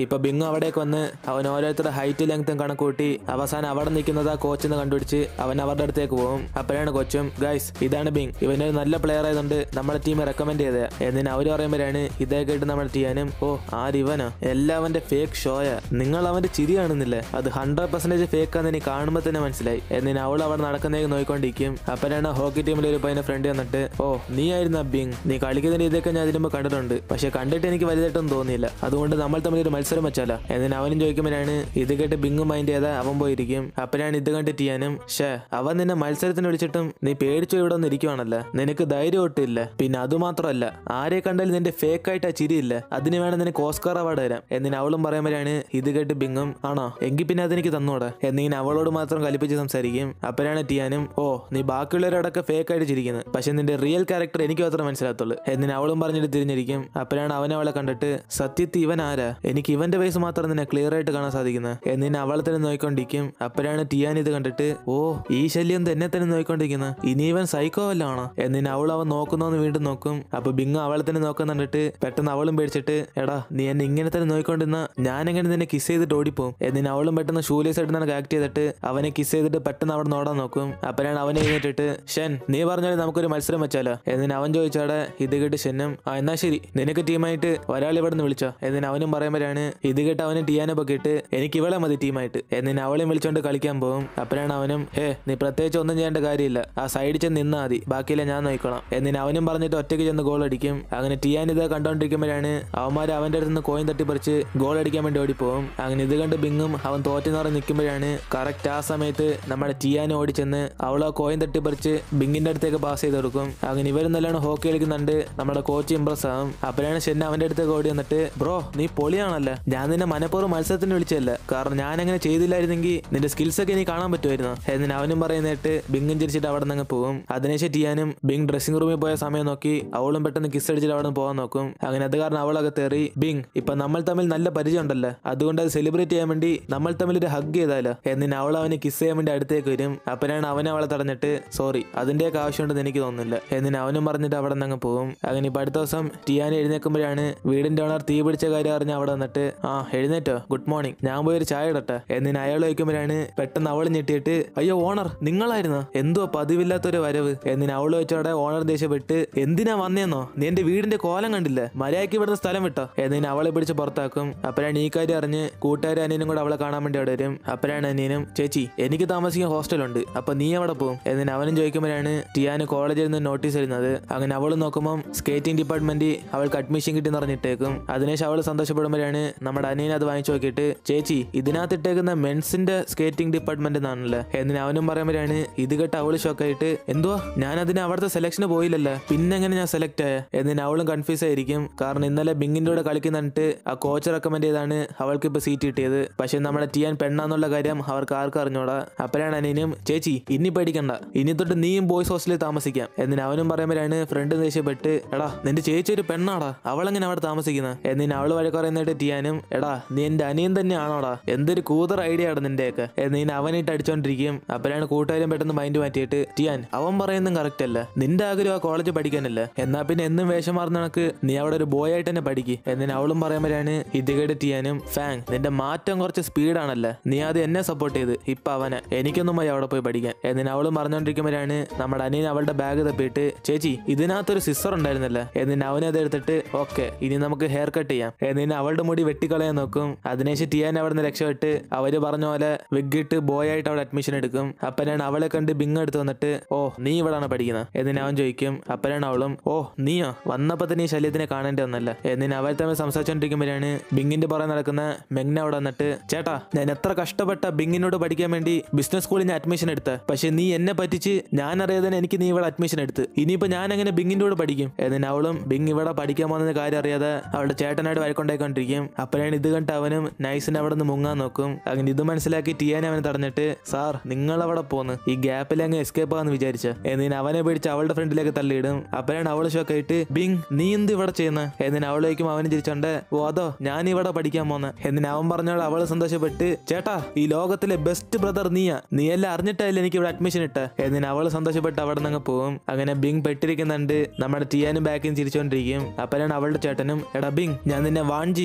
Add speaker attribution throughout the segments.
Speaker 1: ഇപ്പൊ ബിങ് അവിടേക്ക് വന്ന് അവൻ ഓരോരുത്തരുടെ ഹൈറ്റ് ലെങ്ത്തും കണക്കൂട്ടി അവസാനം അവിടെ നിൽക്കുന്നത് ആ കോച്ചെന്ന് കണ്ടുപിടിച്ച് അവൻ അവരുടെ അടുത്തേക്ക് പോകും അപ്പോഴാണ് കോച്ചും ഗൈസ് ഇതാണ് ബിങ് ഇവനൊരു നല്ല പ്ലെയർ ആയതുകൊണ്ട് നമ്മുടെ ടീം റെക്കമെൻഡ് ചെയ്തത് എന്നിന് അവർ പറയുമ്പോഴാണ് ഇതേ കേട്ട് നമ്മൾ ചെയ്യാനും ഓ ആരിവനോ എല്ലാവന്റെ ഫേക്ക് ഷോയാ നിങ്ങൾ അവന്റെ ചിരി കാണുന്നില്ലേ അത് ഹൺഡ്രഡ് പെർസെന്റേജ് ഫേക്ക് ആണെന്ന് എനിക്ക് കാണുമ്പോൾ തന്നെ മനസ്സിലായി എന്നിന് അവൾ അവിടെ നടക്കുന്നേക്ക് നോക്കിക്കൊണ്ടിരിക്കും അപ്പോഴാണ് ഹോക്കി ടീമിലെ ഒരു പയ്യനെ ഫ്രണ്ട് വന്നിട്ട് ഓ നീ ആയിരുന്നു ആ ബിങ് നീ കളിക്കുന്ന രീതിയൊക്കെ ഞാൻ ഇതിനുമ്പ് കണ്ടിട്ടുണ്ട് പക്ഷെ കണ്ടിട്ട് എനിക്ക് വലുതായിട്ടൊന്നും തോന്നിയില്ല അതുകൊണ്ട് നമ്മൾ തമ്മിൽ ഒരു മത്സരം വെച്ചാലോ എന്നിന് അവനും ചോദിക്കുമ്പോഴാണ് ഇത് കേട്ട് ബിങ്ങും മൈൻഡ് ചെയ്താൽ അവൻ പോയിരിക്കും അപ്പോഴാണ് ഇത് കണ്ടിട്ട് ചെയ്യാനും ഷേ അവൻ നിന്നെ മത്സരത്തിന് വിളിച്ചിട്ടും നീ പേടിച്ചു ഇവിടെ ഒന്ന് ഇരിക്കുവാണല്ലോ നിനക്ക് ധൈര്യം ഒട്ടില്ല പിന്നെ അതുമാത്രമല്ല ആരെ കണ്ടാലും നിന്റെ ഫേക്ക് ആയിട്ട് ആ ചിരിയില്ല അതിന് വേണം നിനക്ക് ഓസ്കാർ അവാർഡ് തരാം എന്നിന് അവളും പറയുമ്പോഴാണ് ഇത് കേട്ട് ബിങ്ങും ആണോ എങ്കിൽ പിന്നെ അതെനിക്ക് തന്നൂടെ എന്നിങ്ങനെ അവളോട് മാത്രം കലിപ്പിച്ച് സംസാരിക്കും അപ്പോഴാണ് ടിയാനും ഓ നീ ബാക്കിയുള്ളവരോടൊക്കെ ഫേക്ക് ആയിട്ട് ചിരിക്കുന്നത് പക്ഷെ നിന്റെ റിയൽ ക്യാരക്ടർ എനിക്ക് മാത്രമേ മനസ്സിലാകത്തുള്ളൂ എന്നിന് അവളും പറഞ്ഞിട്ട് തിരിഞ്ഞിരിക്കും അപ്പോഴാണ് അവൻ അവളെ കണ്ടിട്ട് സത്യത്തിൽ ഇവൻ ആരാ എനിക്ക് ഇവന്റെ വയസ്സ് മാത്രം നിന്നെ ക്ലിയർ ആയിട്ട് കാണാൻ സാധിക്കുന്നത് എന്നിനെ അവളെ തന്നെ നോക്കിക്കൊണ്ടിരിക്കും അപ്പോഴാണ് ടിയാൻ ഇത് കണ്ടിട്ട് ഓ ഈ ശല്യം തന്നെ തന്നെ നോക്കിക്കൊണ്ടിരിക്കുന്നത് ഇനി ഇവൻ സൈക്കോ വല്ലാണോ എന്നിന് അവൾ അവൻ നോക്കുന്നോന്ന് വീണ്ടും നോക്കും അപ്പൊ ബിങ് അവളെ തന്നെ നോക്കാൻ കണ്ടിട്ട് പെട്ടെന്ന് അവളും പേടിച്ചിട്ട് എടാ നീ എന്നെ ഇങ്ങനെ തന്നെ നോക്കിക്കൊണ്ടിരുന്ന ഞാൻ എങ്ങനെ നിന്നെ കിസ് ചെയ്തിട്ട് ഓടിപ്പോവും എന്നിന് അവളും പെട്ടെന്ന് ഷൂലേസ് ആയിട്ട് നിനക്ക് ആക്ട് ചെയ്തിട്ട് അവനെ കിസ് ചെയ്തിട്ട് പെട്ടെന്ന് അവിടെ നോടാൻ നോക്കും അപ്പോഴാണ് അവനെ എഴുന്നേറ്റിട്ട് ഷൻ നീ പറഞ്ഞാൽ നമുക്കൊരു മത്സരം വെച്ചാലോ എന്നിന് അവൻ ചോദിച്ചാടെ ഇത് കേട്ട് ഷെന്നും ആ എന്നാ ശരി നിനക്ക് ടീമായിട്ട് ഒരാൾ ഇവിടെ നിന്ന് വിളിച്ചോ എന്നിന് അവനും പറയുമ്പോഴാണ് ഇത് കേട്ട് അവനും ടിയാനെ പൊക്കിയിട്ട് എനിക്ക് ഇവളെ മതി ടീമായിട്ട് എന്നിന് അവളെയും വിളിച്ചോണ്ട് കളിക്കാൻ പോകും അപ്പോഴാണ് അവനും ഹേ നീ പ്രത്യേകിച്ച് ഒന്നും ചെയ്യേണ്ട കാര്യമില്ല ആ സൈഡിൽ ചെന്ന് നിന്നാ മതി ബാക്കിയില്ല ഞാൻ നോക്കണം എന്നിന് അവനും പറഞ്ഞിട്ട് ഒറ്റയ്ക്ക് ചെന്ന് ഗോൾ അടിക്കും അങ്ങനെ ടിയാൻ ഇത് കണ്ടോണ്ടിരിക്കുമ്പോഴാണ് അവന്മാർ അവന്റെ അടുത്ത് നിന്ന് കോയിൻ തട്ടിപ്പറിച്ച് ഗോൾ അടിക്കാൻ വേണ്ടി ഓടിപ്പോവും അങ്ങനെ ഇത് കണ്ട് ബിങ്ങും അവൻ തോറ്റു നിറഞ്ഞ് നിൽക്കുമ്പോഴാണ് കറക്റ്റ് ആ സമയത്ത് നമ്മുടെ ടിയാൻ ഓടിച്ചെന്ന് അവൾ ആ കോയിൻ തട്ടിപ്പറിച്ച് ബിങ്ങിന്റെ അടുത്തേക്ക് പാസ് ചെയ്ത് കൊടുക്കും അങ്ങനെ ഇവരും നല്ലോണം ഹോക്കി കളിക്കുന്നുണ്ട് നമ്മുടെ കോച്ച് ഇംപ്രസ് ആവും അപ്പോഴാണ് ഷെന്ന അവന്റെ അടുത്തേക്ക് ഓടി വന്നിട്ട് ബ്രോ നീ പൊളിയാണല്ലോ ഞാൻ നിന്നെ മനഃപൂർവ്വം മത്സരത്തിന് വിളിച്ചല്ല കാരണം ഞാൻ അങ്ങനെ ചെയ്തില്ലായിരുന്നെങ്കിൽ നിന്റെ സ്കിൽസ് ഒക്കെ എനിക്ക് കാണാൻ പറ്റുമായിരുന്നു എന്നിന് അവനും പറയുന്നിട്ട് ബിങ്ങും ചിരിച്ചിട്ട് അവിടെ നിന്ന് പോകും അതിനുശേഷം ടിയാനും ബിങ് ഡ്രസ്സിംഗ് റൂമിൽ പോയ സമയം നോക്കി അവളും പെട്ടെന്ന് കിസ് അടിച്ചിട്ട് അവിടെ നിന്ന് പോകാൻ നോക്കും അങ്ങനെ അത് കാരണം അവളൊക്കെ തെറി ബിങ് ഇപ്പൊ നമ്മൾ തമ്മിൽ നല്ല പരിചയം ഉണ്ടല്ലോ അതുകൊണ്ട് അത് സെലിബ്രേറ്റ് ചെയ്യാൻ വേണ്ടി നമ്മൾ തമ്മിൽ ഒരു ഹഗ് ചെയ്താലോ എന്നിന് അവൾ അവനെ കിസ് ചെയ്യാൻ വേണ്ടി അടുത്തേക്ക് വരും അപ്പോഴാണ് അവൻ അവളെ തടഞ്ഞിട്ട് സോറി അതിന്റെയൊക്കെ ആവശ്യമുണ്ടെന്ന് എനിക്ക് തോന്നുന്നില്ല എന്നിന് അവനും പറഞ്ഞിട്ട് അവിടെ നിന്ന് അങ്ങ് പോകും അങ്ങനെ ഇപ്പൊ അടുത്ത ദിവസം ടിയാൻ എഴുന്നേൽക്കുമ്പോഴാണ് വീടിന്റെ ഓണർ തീ പിടിച്ച കാര്യം അറിഞ്ഞ് അവിടെ വന്നിട്ട് ആ എഴുന്നേറ്റോ ഗുഡ് മോർണിംഗ് ഞാൻ പോയി ഒരു ചായ ഇടട്ടെ എന്നിന് അയാൾ വയ്ക്കുമ്പോഴാണ് പെട്ടെന്ന് അവൾ ഞെട്ടിയിട്ട് അയ്യോ ഓണർ നിങ്ങളായിരുന്നു എന്തോ പതിവില്ലാത്തൊരു വരവ് എന്നിന് അവൾ വെച്ചോടെ ഓണർ ദേഷ്യപ്പെട്ട് എന്തിനാ വന്നേന്നോ നീ എന്റെ വീടിന്റെ കോലം കണ്ടില്ല മര്യാദയ്ക്ക് ഇവിടുന്ന് സ്ഥലം വിട്ടോ എന്നിന് അവളെ പിടിച്ച് പുറത്താക്കും അപ്പോഴാണ് ഈ കാര്യം അറിഞ്ഞ് കൂട്ടുകാരും അനിയനും കൂടെ അവളെ കാണാൻ വേണ്ടി അവിടെ വരും അപ്പോഴാണ് അനിയനും ചേച്ചി എനിക്ക് താമസിക്കാൻ ഹോസ്റ്റലുണ്ട് അപ്പൊ നീ എവിടെ പോകും എന്നിന് അവനും ചോദിക്കുമ്പോഴാണ് ടിയാന് കോളേജിൽ നിന്ന് നോട്ടീസ് വരുന്നത് അങ്ങനെ അവൾ നോക്കുമ്പോൾ സ്കേറ്റിംഗ് ഡിപ്പാർട്ട്മെന്റ് അവൾക്ക് അഡ്മിഷൻ കിട്ടി പറഞ്ഞിട്ടേക്കും അതിനുശേഷം അവൾ സന്തോഷപ്പെടുമ്പോഴാണ് നമ്മുടെ അനിയൻ അത് വാങ്ങിച്ചു നോക്കിയിട്ട് ചേച്ചി ഇതിനകത്ത് ഇട്ടേക്കുന്ന മെൻസിന്റെ സ്കേറ്റിംഗ് ഡിപ്പാർട്ട്മെന്റ് എന്നാണല്ലോ എന്നിന് അവനും പറയുമ്പോഴാണ് ഇത് കേട്ട് അവള് ഷോക്കായിട്ട് എന്തുവാ ഞാൻ അതിന് അവിടുത്തെ സെലക്ഷന് പോയില്ലല്ലോ പിന്നെ എങ്ങനെ ഞാൻ സെലക്ട് ആയ എന്നിന് അവളും കൺഫ്യൂസ് ആയിരിക്കും കാരണം ഇന്നലെ ബിങ്ങിന്റെ കൂടെ കളിക്കുന്നിട്ട് ആ കോച്ച് റെക്കമെൻഡ് ചെയ്താണ് അവൾക്ക് ഇപ്പൊ സീറ്റ് കിട്ടിയത് പക്ഷെ നമ്മുടെ ടിയാൻ പെണ്ണാന്നുള്ള കാര്യം അവർക്ക് ആർക്കും അറിഞ്ഞൂടാ അപ്പോഴാണ് അനിയനും ചേച്ചി ഇനി പേടിക്കണ്ട ഇനി തൊട്ട് നീയും ബോയ്സ് ഹോസ്റ്റലിൽ താമസിക്കാം എന്നിന് അവനും പറയുമ്പോഴാണ് ഫ്രണ്ട് ദേഷ്യപ്പെട്ട് എടാ നിന്റെ ചേച്ചി ഒരു പെണ്ണാടാ അവളെങ്ങനെ അവിടെ താമസിക്കുന്നത് എന്നിന് അവള് വഴക്ക് പറയുന്നിട്ട് ടിയാനും എടാ നീ എന്റെ അനിയൻ തന്നെയാണോടാ എന്തൊരു കൂതർ ഐഡിയ ആണ് നിന്റെയൊക്കെ എന്നിന് അവനിട്ട് അടിച്ചോണ്ടിരിക്കും അപ്പോഴാണ് കൂട്ടുകാരും പെട്ടെന്ന് മൈൻഡ് മാറ്റിയിട്ട് ടിയാൻ അവൻ പറയുന്നതും കറക്റ്റ് അല്ല നിന്റെ ആഗ്രഹം ആ കോളേജ് പഠിക്കാനല്ല എന്നാ പിന്നെ എന്നും വേഷം മാറുന്ന കണക്ക് നീ അവിടെ ഒരു ബോയ് ആയിട്ട് തന്നെ പഠിക്ക് എന്നിന് അവളും പറയുമ്പോഴാണ് ഇത് കേട്ട് ടിയാനും ഫാങ് നിന്റെ മാറ്റം കുറച്ച് സ്പീഡാണല്ലോ നീ ആദ്യം എന്നെ സപ്പോർട്ട് ചെയ്ത് ഇപ്പൊ അവനെ എനിക്കൊന്നും മതി അവിടെ പോയി പഠിക്കാൻ എന്നിന് അവളും പറഞ്ഞുകൊണ്ടിരിക്കുമ്പോഴാണ് നമ്മുടെ അനിയൻ അവളുടെ ബാഗ് തപ്പിയിട്ട് ചേച്ചി ഇതിനകത്തൊരു സിസ്റ്റർ ഉണ്ടായിരുന്നല്ലോ എന്നിന് അവനെ അത് എടുത്തിട്ട് ഓക്കെ ഇനി നമുക്ക് ഹെയർ കട്ട് ചെയ്യാം എന്നിന് അവളുടെ മുടി വെട്ടിക്കളയാൻ നോക്കും അതിനുശേഷം ടിയാൻ അവിടെ നിന്ന് രക്ഷപ്പെട്ട് അവര് പറഞ്ഞ പോലെ വിഗിട്ട് ബോയ് ആയിട്ട് അവിടെ അഡ്മിഷൻ എടുക്കും അപ്പനാണ് അവളെ കണ്ട് ബിങ് എടുത്ത് വന്നിട്ട് ഓ നീ ഇവിടാണ് പഠിക്കുന്നത് എന്നിന് അവൻ ചോദിക്കും അപ്പനാണ് അവളും ഓ നീയോ വന്നപ്പോ തന്നെ ഈ ശല്യത്തിനെ കാണേണ്ടി വന്നല്ല എന്നിന് അവൾ തമ്മിൽ സംസാരിച്ചോണ്ടിരിക്കുമ്പോഴാണ് ബിങ്ങിന്റെ പുറകെ നടക്കുന്ന മെഗ്ന അവിടെ വന്നിട്ട് ചേട്ടാ ഞാൻ എത്ര കഷ്ടപ്പെട്ട ബിങ്ങിനോട് പഠിക്കാൻ വേണ്ടി ബിസിനസ് സ്കൂളിൽ ഞാൻ അഡ്മിഷൻ എടുത്ത പക്ഷെ നീ എന്നെ പറ്റിച്ച് ഞാൻ അറിയാതെ തന്നെ എനിക്ക് നീ ഇവിടെ അഡ്മിഷൻ എടുത്ത് ഇനിയിപ്പോ ഞാൻ എങ്ങനെ ബിങ്ങിന്റെ കൂടെ പഠിക്കും എന്നിന് അവളും ബിങ് ഇവിടെ പഠിക്കാൻ പോകുന്ന കാര്യം അറിയാതെ അവളുടെ ചേട്ടനായിട്ട് വഴക്കൊണ്ടായിക്കൊണ്ടിരിക്കും അപ്പോഴാണ് ഇത് കണ്ട് അവനും നൈസിന് അവിടെ നിന്ന് മുങ്ങാൻ നോക്കും അങ്ങനെ ഇത് മനസ്സിലാക്കി ടിയാൻ അവനെ തടഞ്ഞിട്ട് സാർ നിങ്ങൾ അവിടെ പോന്ന് ഈ ഗ്യാപ്പിൽ അങ്ങ് എസ്കേപ്പ് ആന്ന് വിചാരിച്ച എന്നിന് അവനെ പിടിച്ച് അവളുടെ ഫ്രണ്ടിലേക്ക് തള്ളിയിടും അപ്പോഴാണ് അവള് ഷോക്കായിട്ട് ബിങ് നീ എന്ത് ഇവിടെ ചെയ്യുന്ന എന്നിന് അവളേക്കും അവന് ചിരിച്ചോണ്ട് ഓ അതോ ഞാൻ ഇവിടെ പഠിക്കാൻ പോന്ന എന്നിന് അവൻ പറഞ്ഞോട് അവള് സന്തോഷപ്പെട്ട് ചേട്ടാ ഈ ലോകത്തിലെ ബെസ്റ്റ് ബ്രദർ നീയാ നീ എല്ലാം അറിഞ്ഞിട്ടല്ലേ എനിക്ക് ഇവിടെ അഡ്മിഷൻ ഇട്ട എന്നിന് അവള് സന്തോഷപ്പെട്ട് അവിടെ നിന്ന് പോകും അങ്ങനെ ബിങ് പെട്ടിരിക്കുന്നുണ്ട് നമ്മുടെ ടിയാനും ബാക്കും ചിരിച്ചോണ്ടിരിക്കും അപ്പോഴാണ് അവളുടെ ചേട്ടനും എടാ ബിങ് ഞാൻ നിന്നെ വാൺ ചെയ്യുക നീ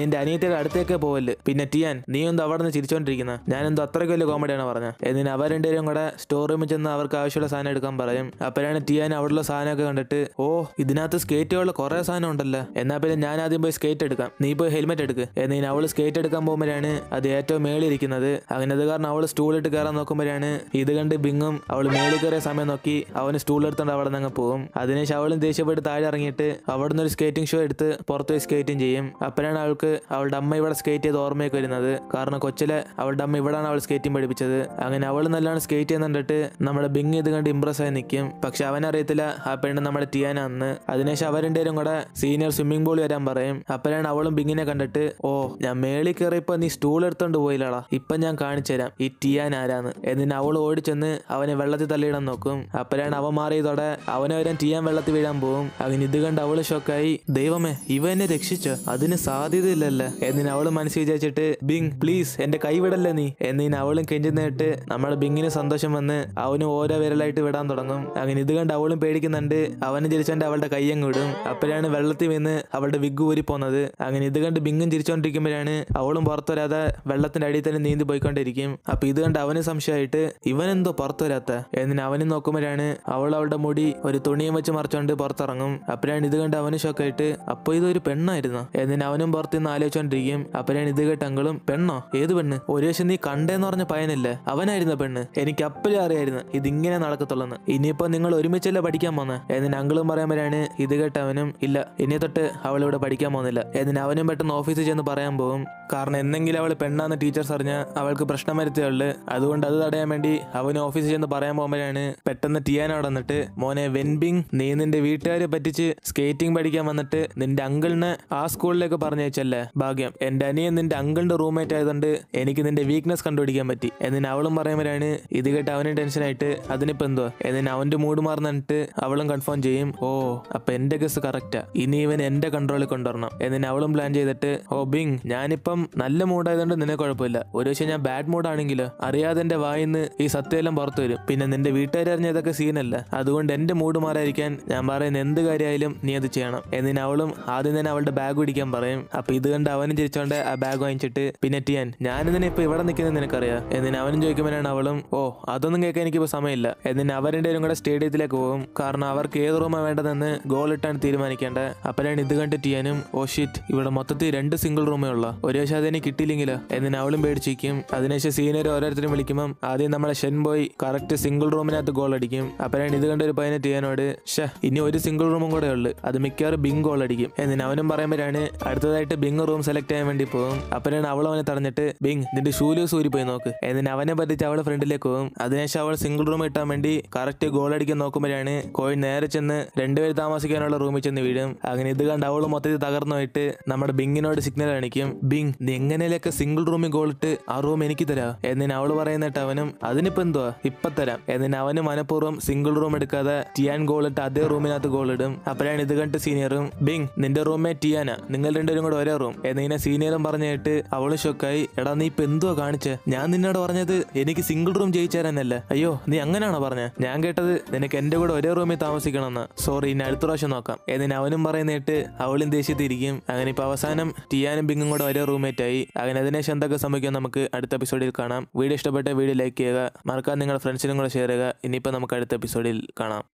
Speaker 1: എന്റെ അനിയത്തിയുടെ അടുത്തേക്ക് പോവല്ല് പിന്നെ ടിയാൻ നീ എന്തോ അവിടെ നിന്ന് ചിരിച്ചോണ്ടിരിക്കുന്ന ഞാൻ എന്തോ അത്രയ്ക്ക് വലിയ കോമഡിയാണ് പറഞ്ഞത് എന്നിന് അവർ രണ്ടുപേരും കൂടെ സ്റ്റോർ റൂമിൽ ചെന്ന് അവർക്ക് ആവശ്യമുള്ള സാധനം എടുക്കാൻ പറയും അപ്പോഴാണ് ടിയാൻ അവിടെയുള്ള സാധനമൊക്കെ കണ്ടിട്ട് ഓ ഇതിനകത്ത് സ്കേറ്റുകൾ കുറെ സാധനം ഉണ്ടല്ലോ എന്നാ പിന്നെ ഞാൻ ആദ്യം പോയി സ്കേറ്റ് എടുക്കാം നീ പോയി ഹെൽമെറ്റ് എടുക്ക് എന്നിന് അവൾ സ്കേറ്റ് എടുക്കാൻ പോകുമ്പോഴാണ് അത് ഏറ്റവും മേളിൽ ഇരിക്കുന്നത് അങ്ങനെ അത് കാരണം അവൾ സ്റ്റൂളിട്ട് കയറാൻ നോക്കുമ്പോഴാണ് ഇത് കണ്ട് ബിങ്ങും അവൾ മേളിൽ കയറിയ സമയം നോക്കി അവന് സ്റ്റൂൾ എടുത്തോണ്ട് അവിടെ നിന്ന് പോകും അതിനുശേഷം അവളും ദേഷ്യപ്പെട്ട് താഴെ ഇറങ്ങിയിട്ട് അവിടെ നിന്ന് ഒരു സ്കേറ്റിംഗ് ഷോ എടുത്ത് പുറത്ത് പോയി സ്കേറ്റിംഗ് ചെയ്യും അപ്പോഴാണ് അവൾക്ക് അവളുടെ അമ്മ ഇവിടെ സ്കേറ്റ് ചെയ്ത് ഓർമ്മയൊക്കെ വരുന്നത് കാരണം കൊച്ചിലെ അവളുടെ അമ്മ ഇവിടാണ് അവൾ സ്കേറ്റിംഗ് പഠിപ്പിച്ചത് അങ്ങനെ അവൾ നല്ലോണം സ്കേറ്റ് ചെയ്യുന്നുണ്ടിട്ട് നമ്മുടെ ബിങ് ഇത് കണ്ട് ഇമ്പ്രസ് ആയി നിൽക്കും പക്ഷെ അവനറിയത്തില്ല ആ പെണ്ണ് നമ്മുടെ ടിയാനാന്ന് അതിനുശേഷം അവർ രണ്ടുപേരും കൂടെ സീനിയർ സ്വിമ്മിംഗ് പൂളിൽ വരാൻ പറയും അപ്പോഴാണ് അവളും ബിങ്ങിനെ കണ്ടിട്ട് ഓ ഞാൻ മേളിൽ കയറിയപ്പോ നീ സ്റ്റൂൾ എടുത്തോണ്ട് പോയില്ലടാ ഇപ്പൊ ഞാൻ കാണിച്ചു തരാം ഈ ടിയാൻ ആരാന്ന് എന്നിട്ട് അവൾ ഓടിച്ചെന്ന് അവനെ വെള്ളത്തിൽ തള്ളിയിടാൻ നോക്കും അപ്പോഴാണ് അവൻ മാറിയതോടെ അവനെ വരാൻ ടിയാൻ വെള്ളത്തിൽ വീഴാൻ പോകും അങ്ങനെ ഇത് കണ്ട് അവള് ഷോക്കായി ദൈവമേ ഇവ എന്നെ രക്ഷിച്ചോ അതിന് സാധ്യതയില്ലല്ലേ എന്നിന് അവള് മനസ്സിൽ വിചാരിച്ചിട്ട് ബിങ് പ്ലീസ് എന്റെ കൈ വിടല്ലേ നീ എന്നിന് അവളും കെഞ്ചുന്നിട്ട് നമ്മുടെ ബിങ്ങിന് സന്തോഷം വന്ന് അവനും ഓരോ വിരലായിട്ട് വിടാൻ തുടങ്ങും അങ്ങനെ ഇത് കണ്ട് അവളും പേടിക്കുന്നുണ്ട് അവനും ചിരിച്ചോണ്ട് അവളുടെ കയ്യങ്ങ് വിടും അപ്പോഴാണ് വെള്ളത്തിൽ വീണ് അവളുടെ വിഗ് ഊരി പോകുന്നത് അങ്ങനെ ഇത് കണ്ട് ബിങ്ങും ചിരിച്ചോണ്ടിരിക്കുമ്പോഴാണ് അവളും പുറത്തു വരാതെ വെള്ളത്തിന്റെ അടിയിൽ തന്നെ നീന്തി പോയിക്കൊണ്ടിരിക്കും അപ്പൊ ഇത് കണ്ട് അവന് സംശയമായിട്ട് ഇവൻ എന്തോ പുറത്തു വരാത്ത എന്നിന് അവനും നോക്കുമ്പോഴാണ് അവൾ അവളുടെ മുടി ഒരു തുണിയും വെച്ച് മറച്ചോണ്ട് പുറത്തിറങ്ങും അപ്പോഴാണ് ഇത് കണ്ട് അവന് ഷോക്കായിട്ട് അപ്പൊ ഇതൊരു പെണ്ണായിരുന്നു എന്നിന് അവനും പുറത്ത് നിന്ന് ആലോചിച്ചോണ്ടിരിക്കും അപ്പോഴാണ് ഇത് കേട്ട് അങ്കളും പെണ്ണോ ഏത് പെണ്ണ് ഒരു വശം നീ കണ്ടേന്ന് പറഞ്ഞ പയ്യനല്ലേ അവനായിരുന്നു പെണ്ണ് എനിക്ക് അപ്പോഴും അറിയായിരുന്നു ഇതിങ്ങനെ നടക്കത്തുള്ളെന്ന് ഇനിയിപ്പോ നിങ്ങൾ ഒരുമിച്ചല്ലേ പഠിക്കാൻ പോന്നെ എന്നിന് അങ്കിളും പറയുമ്പോഴാണ് ഇത് കേട്ട് അവനും ഇല്ല ഇനി തൊട്ട് അവൾ ഇവിടെ പഠിക്കാൻ പോകുന്നില്ല എന്നിന് അവനും പെട്ടെന്ന് ഓഫീസിൽ ചെന്ന് പറയാൻ പോകും കാരണം എന്തെങ്കിലും അവൾ പെണ്ണാന്ന് ടീച്ചേഴ്സ് അറിഞ്ഞാൽ അവൾക്ക് പ്രശ്നം വരുത്തിയുള്ളു അതുകൊണ്ട് അത് തടയാൻ വേണ്ടി അവന് ഓഫീസിൽ ചെന്ന് പറയാൻ പോകുമ്പോഴാണ് പെട്ടെന്ന് ടിയാൻ അവിടെ വന്നിട്ട് മോനെ വെൻബിങ് നീ നിന്റെ വീട്ടുകാരെ പറ്റിച്ച് സ്കേറ്റിംഗ് പഠിക്കാൻ വന്നിട്ട് നിന്റെ അങ്കിളിനെ ആ സ്കൂളിലേക്ക് പറഞ്ഞയച്ചല്ലേ ഭാഗ്യം എന്റെ അനിയൻ നിന്റെ അങ്കിളിന്റെ റൂംമേറ്റ് ആയതുകൊണ്ട് എനിക്ക് നിന്റെ വീക്ക്നെസ് കണ്ടുപിടിക്കാൻ പറ്റി എന്നിന് അവളും പറയുമ്പോഴാണ് ഇത് കേട്ട് അവനും ടെൻഷനായിട്ട് അതിനിപ്പോ എന്തോ എന്നിന് അവന്റെ മൂഡ് മാറുന്നിട്ട് അവളും കൺഫേം ചെയ്യും ഓ അപ്പൊ എന്റെ ഗസ് കറക്റ്റാ ഇനി ഇവൻ എന്റെ കൺട്രോളിൽ കൊണ്ടുവരണം എന്നിന് അവളും പ്ലാൻ ചെയ്തിട്ട് ഓ ബിങ് ഞാനിപ്പം നല്ല മൂഡായതുകൊണ്ട് നിനക്ക് കുഴപ്പമില്ല ഒരു പക്ഷേ ഞാൻ ബാഡ് മൂഡാണെങ്കിലോ അറിയാതെ എന്റെ വായിന്ന് ഈ സത്യമെല്ലാം പുറത്തു വരും പിന്നെ നിന്റെ വീട്ടുകാർ അറിഞ്ഞ ഇതൊക്കെ സീനല്ല അതുകൊണ്ട് എന്റെ മൂഡ് മാറാതിരിക്കാൻ ഞാൻ പറയുന്ന എന്ത് കാര്യമായാലും നീ അത് ചെയ്യണം എന്നിന് അവളും ആദ്യം തന്നെ അവളുടെ ബാഗ് പിടിക്കാൻ പറയും അപ്പൊ ഇത് കണ്ട് അവനും ചിരിച്ചോണ്ട് ആ ബാഗ് വാങ്ങിച്ചിട്ട് പിന്നെ ടിയാൻ ഞാനിതിനെ ഇപ്പൊ ഇവിടെ നിൽക്കുന്നത് നിനക്കറിയാം എന്നിന് അവനും ചോദിക്കുമ്പോഴാണ് അവളും ഓ അതൊന്നും കേൾക്കാൻ എനിക്കിപ്പോ സമയമില്ല എന്നിന് അവരുടെ കൂടെ സ്റ്റേഡിയത്തിലേക്ക് പോകും കാരണം അവർക്ക് ഏത് റൂമാണ് വേണ്ടതെന്ന് ഗോൾ ഇട്ടാണ് തീരുമാനിക്കേണ്ടത് അപ്പോഴാണ് ഇത് കണ്ട് ടിയാനും ഓ ഷിറ്റ് ഇവിടെ മൊത്തത്തിൽ രണ്ട് സിംഗിൾ റൂമേ ഉള്ള ഒരു പക്ഷേ അതിന് കിട്ടിയില്ലെങ്കിലോ എന്നിന് അവളും പേടിച്ചിരിക്കും അതിനുശേഷം സീനിയർ ഓരോരുത്തരും വിളിക്കുമ്പം ആദ്യം നമ്മളെ ഷെൻ ബോയ് കറക്റ്റ് സിംഗിൾ റൂമിനകത്ത് ഗോൾ അടിക്കും അപ്പോഴാണ് ഇത് കണ്ട ഒരു പയ്യനെ ടിയാനോട് ഷേ ഇനി ഒരു സിംഗിൾ റൂമും കൂടെ ഉള്ളു അത് മിക്കവാറും ബിങ് ഗോൾ അടിക്കും എന്നിന് അവനും പറയുമ്പോഴാണ് അടുത്തതായിട്ട് ബിങ് റൂം സെലക്ട് ചെയ്യാൻ വേണ്ടി പോകും അപ്പോഴാണ് അവൾ അവനെ തടഞ്ഞിട്ട് ബിങ് നിന്റെ ഷൂലൂസ് ഊരി പോയി നോക്ക് എന്നിന് അവനെ പറ്റിച്ച് അവളെ ഫ്രണ്ടിലേക്ക് പോകും അതിനുശേഷം അവൾ സിംഗിൾ റൂം ഇട്ടാൻ വേണ്ടി കറക്റ്റ് ഗോൾ അടിക്കാൻ നോക്കുമ്പോഴാണ് കോഴി നേരെ ചെന്ന് രണ്ടുപേര് താമസിക്കാനുള്ള റൂമിൽ ചെന്ന് വീഴും അങ്ങനെ ഇത് കണ്ട് അവൾ മൊത്തത്തിൽ തകർന്നു പോയിട്ട് നമ്മുടെ ബിങ്ങിനോട് സിഗ്നൽ കാണിക്കും ബിങ് നീ എങ്ങനെയൊക്കെ സിംഗിൾ റൂമിൽ ഗോൾ ഇട്ട് ആ റൂം എനിക്ക് തരാം എന്നിന് അവൾ പറയുന്നിട്ട് അവനും അതിനിപ്പോ എന്തുവാ ഇപ്പൊ തരാം എന്നിന് അവന് മനഃപൂർവ്വം സിംഗിൾ റൂം എടുക്കാതെ ടിയാൻ ഗോൾ ഇട്ട് അതേ റൂമിനകത്ത് ഗോൾ ഇടും അപ്പോഴാണ് ഇത് കണ്ട് സീനിയറും ബിങ് നിന്റെ റൂമേ ടിയാന നിങ്ങൾ രണ്ടുപേരും കൂടെ ഒരേ റൂം എന്നിങ്ങനെ സീനിയറും പറഞ്ഞു കേട്ട് അവള് ഷൊക്കായി എടാ നീ ഇപ്പൊ എന്തുവാ കാണിച്ചേ ഞാൻ നിന്നോട് പറഞ്ഞത് എനിക്ക് സിംഗിൾ റൂം ജയിച്ചു തരാനല്ല അയ്യോ നീ അങ്ങനെയാണോ പറഞ്ഞ ഞാൻ കേട്ടത് നിനക്ക് എന്റെ കൂടെ ഒരേ റൂമിൽ താമസിക്കണമെന്ന് സോറി ഇനി അടുത്ത പ്രാവശ്യം നോക്കാം എന്നിന് അവനും പറയുന്നിട്ട് അവളും ദേഷ്യത്തിരിക്കും അങ്ങനെ ഇപ്പൊ അവസാനം ടിയാനും ബിങ്ങും കൂടെ ഒരേ റൂംമേറ്റ് ആയി അങ്ങനെ അതിനുശേഷം എന്തൊക്കെ സംഭവിക്കും നമുക്ക് അടുത്ത എപ്പിസോഡിൽ കാണാം വീഡിയോ ഇഷ്ടപ്പെട്ട വീഡിയോ ലൈക്ക് ചെയ്യുക മറക്കാതെ നിങ്ങളുടെ ഫ്രണ്ട്സിനും കൂടെ ഷെയർ ചെയ്യുക ഇനിയിപ്പോൾ നമുക്ക് അടുത്ത എപ്പിസോഡിൽ കാണാം